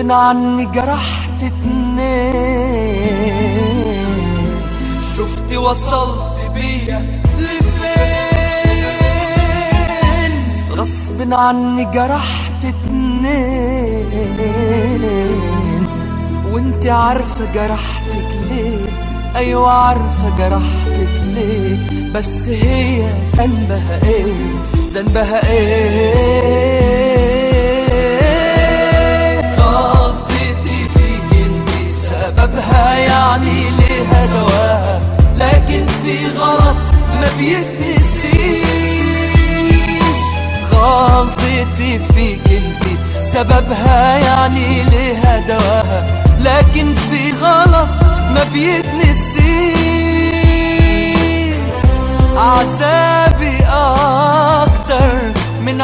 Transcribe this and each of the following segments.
عني جرحت اتنين شفت وصلت بيا لفين غصب عني جرحت اتنين وانت عارفة جرحتك ليه ايوه عارفة جرحتك ليه بس هي ذنبها ايه ذنبها ايه غلطتي فيك انت سببها يعني ليها دواها لكن في غلط ما بيتنسيش غلطتي فيك انت سببها يعني ليها دواها لكن في غلط ما بيتنسيش عذابي اكتر من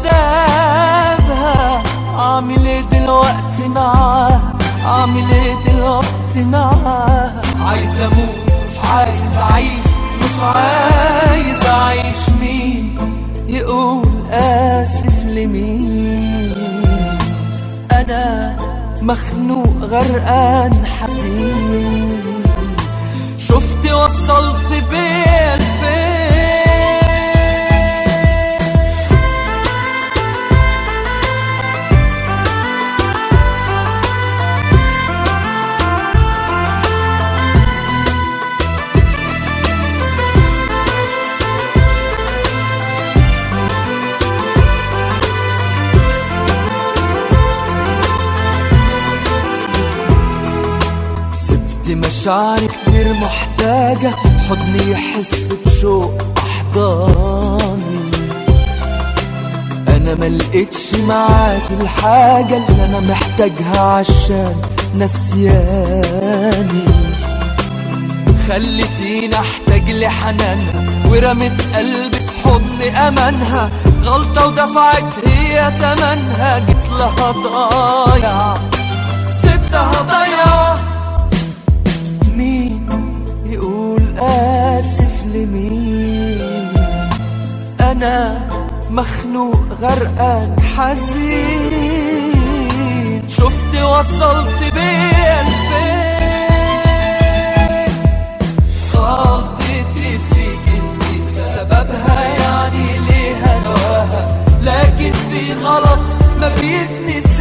عذابها عامل ايه دلوقتي معاها عامل ايه دلوقتي معاها عايز اموت مش عايز اعيش مش عايز اعيش مين يقول اسف لمين انا مخنوق غرقان حزين شفت وصلت بيه لفين سبت مشاعري كتير محتاجة حضني يحس بشوق أحضاني أنا ملقتش معاك الحاجة اللي أنا محتاجها عشان نسياني خلتيني أحتاج لحنانها ورمت قلبي في حضن أمانها غلطة ودفعت هي تمنها جيت لها ضايع سبتها ضايعة مين يقول آسف لمين أنا مخنوق غرقان حزين شفت وصلت بيا لفين غلطتي فيك انت سببها يعني ليها دواها لكن في غلط ما بيتنسي